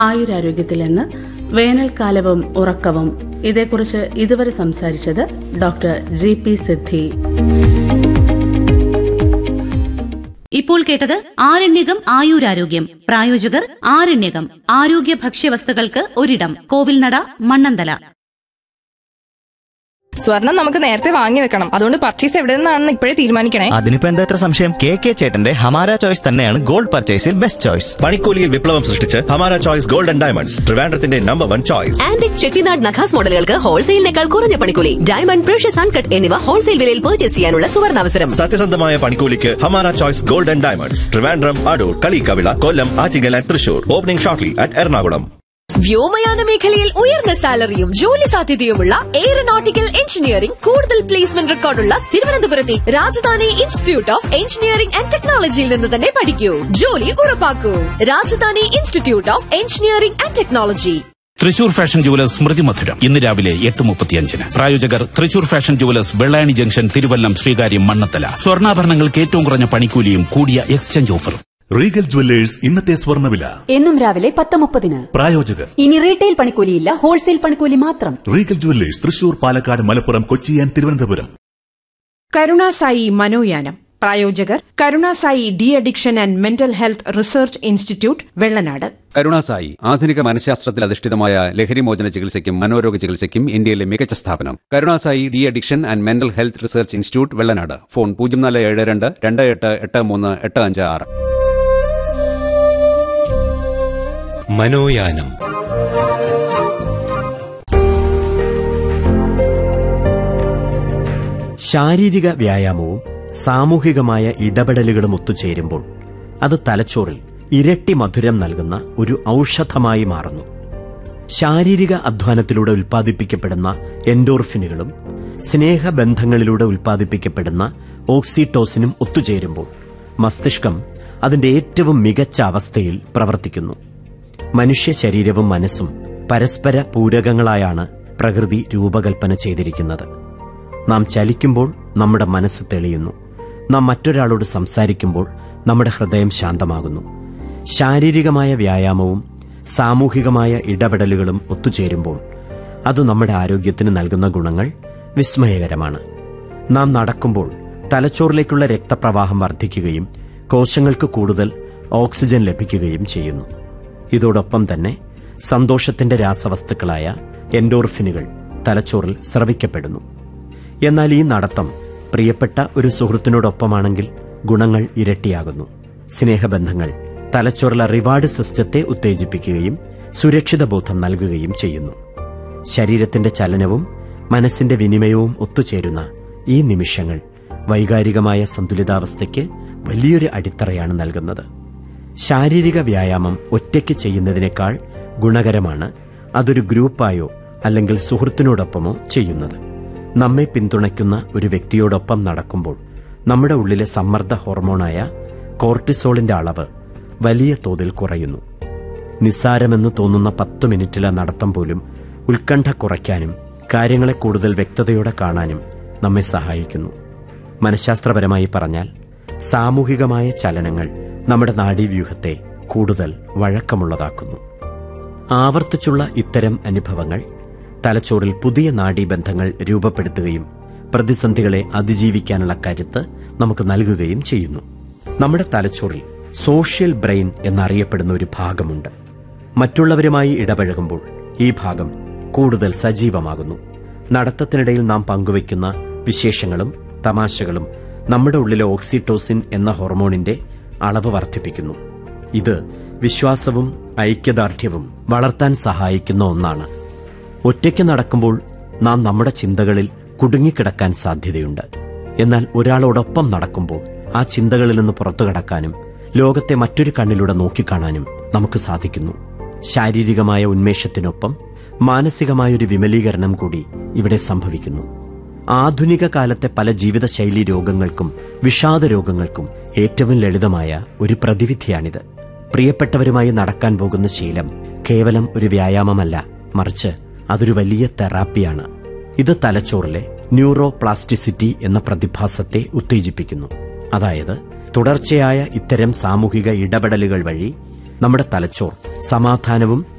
ആയുരാരോഗ്യത്തിൽ നിന്ന് വേനൽക്കാലവും ഉറക്കവും ഇതേക്കുറിച്ച് ഇതുവരെ സംസാരിച്ചത് ഡോക്ടർ ജി പി സിദ്ധി ഇപ്പോൾ കേട്ടത് ആരണ്യകം ആയുരാരോഗ്യം പ്രായോജകർ ആരണ്യകം ആരോഗ്യ ഭക്ഷ്യവസ്തുക്കൾക്ക് ഒരിടം കോവിൽനട മണ്ണന്തല സ്വർണം നമുക്ക് നേരത്തെ വാങ്ങി വെക്കണം അതുകൊണ്ട് പർച്ചേസ് എവിടെ നിന്നാണെന്ന് ഇപ്പോഴേ തീരുമാനിക്കണേ അതിനിപ്പോ എന്താ ഇത്ര സംശയം കെ കെ ചേട്ടന്റെ ഹമാര ചോയ്സ് തന്നെയാണ് ഗോൾഡ് പർച്ചേസിൽ ബെസ്റ്റ് ചോയ്സ് പണിക്കൂലിയിൽ വിപ്ലവം സൃഷ്ടിച്ച് Hamara choice gold and diamonds ട്രിവാൻഡ്രത്തിന്റെ number one choice antique Chettinad നഖാസ് മോഡലുകൾക്ക് ഹോൾസെയിലിനേക്കാൾ കുറഞ്ഞ പണിക്കൂലി ഡയമണ്ട് പ്രഷ്യസ് അൺകട്ട് എന്നിവ ഹോൾസെയിൽ വിലയിൽ പർച്ചേസ് ചെയ്യാനുള്ള സുവർണാവസരം സത്യസന്ധമായ പണിക്കൂലിക്ക് Hamara choice gold and diamonds Trivandrum Adoor Kaliyikkavila Kollam Attingal and Thrissur opening shortly at Ernakulam വ്യോമയാന മേഖലയിൽ ഉയർന്ന സാലറിയും ജോലി സാധ്യതയുമുള്ള എയറോനോട്ടിക്കൽ എഞ്ചിനീയറിംഗ് കൂടുതൽ പ്ലേസ്മെന്റ് റെക്കോർഡുള്ള തിരുവനന്തപുരത്തെ Rajadhani institute of engineering and ടെക്നോളജിയിൽ നിന്ന് തന്നെ പഠിക്കൂ ജോലി ഉറപ്പാക്കൂ Rajdhani institute of engineering and technology Thrissur fashion jewellers Smrithi Madhuram ഇന്ന് രാവിലെ എട്ട് മുപ്പത്തിയഞ്ചിന് പ്രായോജകർ Thrissur fashion jewellers Vellayani junction Thiruvallam Sreekaryam Mannanthala സ്വർണ്ണാഭരണങ്ങൾക്ക് ഏറ്റവും കുറഞ്ഞ പണിക്കൂലിയും കൂടിയ എക്സ്ചേഞ്ച് ഓഫറും റീഗൽ ജുവല്ലേഴ്സ് ഇന്നത്തെ സ്വർണ്ണവില എന്നും രാവിലെ പത്ത് മുപ്പതിന് പ്രായോജകർ ഇനി റീറ്റെയിൽ പണിക്കൂലിയില്ല ഹോൾസെയിൽ പണിക്കൂലി മാത്രം regal jewellers Thrissur Palakkad Malappuram Kochi and Thiruvananthapuram Karunasai മനോയാനം പ്രായോജകർ Karunasai de addiction and mental health research institute Vellanad Karunasai ആധുനിക മനഃശാസ്ത്രത്തിൽ അധിഷ്ഠിതമായ ലഹരിമോചന ചികിത്സയ്ക്കും മനോരോഗ ചികിത്സയ്ക്കും ഇന്ത്യയിലെ മികച്ച സ്ഥാപനം Karunasai de addiction and mental health research institute Vellanad phone പൂജ്യം നാല് ഏഴ് രണ്ട് രണ്ട് എട്ട് എട്ട് മൂന്ന് എട്ട് അഞ്ച് ആറ് മനോയാനം ശാരീരിക വ്യായാമവും സാമൂഹികമായ ഇടപെടലുകളും ഒത്തുചേരുമ്പോൾ അത് തലച്ചോറിൽ ഇരട്ടി മധുരം നൽകുന്ന ഒരു ഔഷധമായി മാറുന്നു ശാരീരിക അധ്വാനത്തിലൂടെ ഉൽപ്പാദിപ്പിക്കപ്പെടുന്ന എൻഡോർഫിനുകളും സ്നേഹബന്ധങ്ങളിലൂടെ ഉൽപ്പാദിപ്പിക്കപ്പെടുന്ന ഓക്സിറ്റോസിനും ഒത്തുചേരുമ്പോൾ മസ്തിഷ്കം അതിന്റെ ഏറ്റവും മികച്ച അവസ്ഥയിൽ പ്രവർത്തിക്കുന്നു മനുഷ്യ ശരീരവും മനസ്സും പരസ്പര പൂരകങ്ങളായാണ് പ്രകൃതി രൂപകൽപ്പന ചെയ്തിരിക്കുന്നത് നാം ചലിക്കുമ്പോൾ നമ്മുടെ മനസ്സ് തെളിയുന്നു നാം മറ്റൊരാളോട് സംസാരിക്കുമ്പോൾ നമ്മുടെ ഹൃദയം ശാന്തമാകുന്നു ശാരീരികമായ വ്യായാമവും സാമൂഹികമായ ഇടപെടലുകളും ഒത്തുചേരുമ്പോൾ അത് നമ്മുടെ ആരോഗ്യത്തിന് നൽകുന്ന ഗുണങ്ങൾ വിസ്മയകരമാണ് നാം നടക്കുമ്പോൾ തലച്ചോറിലേക്കുള്ള രക്തപ്രവാഹം വർദ്ധിക്കുകയും കോശങ്ങൾക്ക് കൂടുതൽ ഓക്സിജൻ ലഭിക്കുകയും ചെയ്യുന്നു ഇതോടൊപ്പം തന്നെ സന്തോഷത്തിന്റെ രാസവസ്തുക്കളായ എൻഡോർഫിനുകൾ തലച്ചോറിൽ സ്രവിക്കപ്പെടുന്നു എന്നാൽ ഈ നടത്തം പ്രിയപ്പെട്ട ഒരു സുഹൃത്തിനോടൊപ്പമാണെങ്കിൽ ഗുണങ്ങൾ ഇരട്ടിയാകുന്നു സ്നേഹബന്ധങ്ങൾ തലച്ചോറിലെ റിവാർഡ് സിസ്റ്റത്തെ ഉത്തേജിപ്പിക്കുകയും സുരക്ഷിത ബോധം നൽകുകയും ചെയ്യുന്നു ശരീരത്തിന്റെ ചലനവും മനസ്സിന്റെ വിനിമയവും ഒത്തുചേരുന്ന ഈ നിമിഷങ്ങൾ വൈകാരികമായ സന്തുലിതാവസ്ഥയ്ക്ക് വലിയൊരു അടിത്തറയാണ് നൽകുന്നത് ശാരീരിക വ്യായാമം ഒറ്റയ്ക്ക് ചെയ്യുന്നതിനേക്കാൾ ഗുണകരമാണ് അതൊരു ഗ്രൂപ്പായോ അല്ലെങ്കിൽ സുഹൃത്തിനോടൊപ്പമോ ചെയ്യുന്നത് നമ്മെ പിന്തുണയ്ക്കുന്ന ഒരു വ്യക്തിയോടൊപ്പം നടക്കുമ്പോൾ നമ്മുടെ ഉള്ളിലെ സമ്മർദ്ദ ഹോർമോണായ കോർട്ടിസോളിന്റെ അളവ് വലിയ തോതിൽ കുറയുന്നു നിസ്സാരമെന്ന് തോന്നുന്ന പത്തു മിനിറ്റിലെ നടത്തം പോലും ഉത്കണ്ഠ കുറയ്ക്കാനും കാര്യങ്ങളെ കൂടുതൽ വ്യക്തതയോടെ കാണാനും നമ്മെ സഹായിക്കുന്നു മനഃശാസ്ത്രപരമായി പറഞ്ഞാൽ സാമൂഹികമായ ചലനങ്ങൾ നമ്മുടെ നാഡീവ്യൂഹത്തെ കൂടുതൽ വഴക്കമുള്ളതാക്കുന്നു ആവർത്തിച്ചുള്ള ഇത്തരം അനുഭവങ്ങൾ തലച്ചോറിൽ പുതിയ നാഡീബന്ധങ്ങൾ രൂപപ്പെടുത്തുകയും പ്രതിസന്ധികളെ അതിജീവിക്കാനുള്ള കരുത്ത് നമുക്ക് നൽകുകയും ചെയ്യുന്നു നമ്മുടെ തലച്ചോറിൽ സോഷ്യൽ ബ്രെയിൻ എന്നറിയപ്പെടുന്ന ഒരു ഭാഗമുണ്ട് മറ്റുള്ളവരുമായി ഇടപഴകുമ്പോൾ ഈ ഭാഗം കൂടുതൽ സജീവമാകുന്നു നടത്തത്തിനിടയിൽ നാം പങ്കുവയ്ക്കുന്ന വിശേഷങ്ങളും തമാശകളും നമ്മുടെ ഉള്ളിലെ ഓക്സിറ്റോസിൻ എന്ന ഹോർമോണിന്റെ അളവ് വർദ്ധിപ്പിക്കുന്നു ഇത് വിശ്വാസവും ഐക്യദാർഢ്യവും വളർത്താൻ സഹായിക്കുന്ന ഒന്നാണ് ഒറ്റയ്ക്ക് നടക്കുമ്പോൾ നാം നമ്മുടെ ചിന്തകളിൽ കുടുങ്ങിക്കിടക്കാൻ സാധ്യതയുണ്ട് എന്നാൽ ഒരാളോടൊപ്പം നടക്കുമ്പോൾ ആ ചിന്തകളിൽ നിന്ന് പുറത്തു കടക്കാനും ലോകത്തെ മറ്റൊരു കണ്ണിലൂടെ നോക്കിക്കാണാനും നമുക്ക് സാധിക്കുന്നു ശാരീരികമായ ഉന്മേഷത്തിനൊപ്പം മാനസികമായൊരു വിമലീകരണം കൂടി ഇവിടെ സംഭവിക്കുന്നു ആധുനിക കാലത്തെ പല ജീവിതശൈലി രോഗങ്ങൾക്കും വിഷാദ രോഗങ്ങൾക്കും ഏറ്റവും ലളിതമായ ഒരു പ്രതിവിധിയാണിത് പ്രിയപ്പെട്ടവരുമായി നടക്കാൻ പോകുന്ന ശീലം കേവലം ഒരു വ്യായാമമല്ല മറിച്ച് അതൊരു വലിയ തെറാപ്പിയാണ് ഇത് തലച്ചോറിലെ ന്യൂറോ പ്ലാസ്റ്റിസിറ്റി എന്ന പ്രതിഭാസത്തെ ഉത്തേജിപ്പിക്കുന്നു അതായത് തുടർച്ചയായ ഇത്തരം സാമൂഹിക ഇടപെടലുകൾ വഴി നമ്മുടെ തലച്ചോർ സമാധാനവും